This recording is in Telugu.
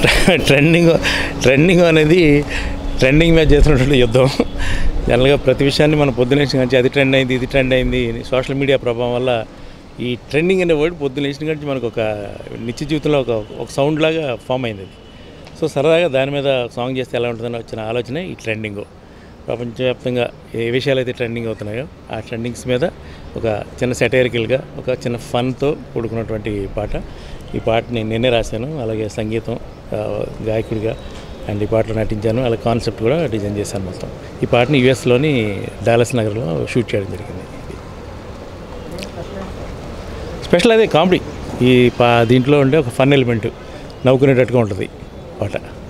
ట్రెండింగ్ ట్రెండింగ్ అనేది ట్రెండింగ్ మీద చేస్తున్నటువంటి యుద్ధం జనరల్గా ప్రతి విషయాన్ని మనం పొద్దునేసిన నుంచి అది ట్రెండ్ అయింది ఇది ట్రెండ్ అయింది సోషల్ మీడియా ప్రభావం వల్ల ఈ ట్రెండింగ్ అనే వర్డ్ పొద్దునేసిన నుంచి మనకు ఒక నిత్య జీవితంలో ఒక ఒక సౌండ్ లాగా ఫామ్ అయింది అది సో సరదాగా దాని మీద సాంగ్ చేస్తే ఎలా ఉంటుందని వచ్చిన ఆలోచనే ఈ ట్రెండింగ్ ప్రపంచవ్యాప్తంగా ఏ విషయాలు అయితే ట్రెండింగ్ అవుతున్నాయో ఆ ట్రెండింగ్స్ మీద ఒక చిన్న సెటైరికల్గా ఒక చిన్న ఫన్తో కూడుకున్నటువంటి పాట ఈ పాటని నేనే రాశాను అలాగే సంగీతం ఆ, గాయకుడిగా అండ్ ఈ పాటలో నటించాను అలాగే కాన్సెప్ట్ కూడా డిజైన్ చేశాను మొత్తం ఈ పాటని యుఎస్లోని డాలస్ నగర్లో షూట్ చేయడం జరిగింది స్పెషల్ అదే కామెడీ ఈ పా దీంట్లో ఉండే ఒక ఫన్ ఎలిమెంట్ నవ్వుకునేటట్టుగా ఉంటుంది పాట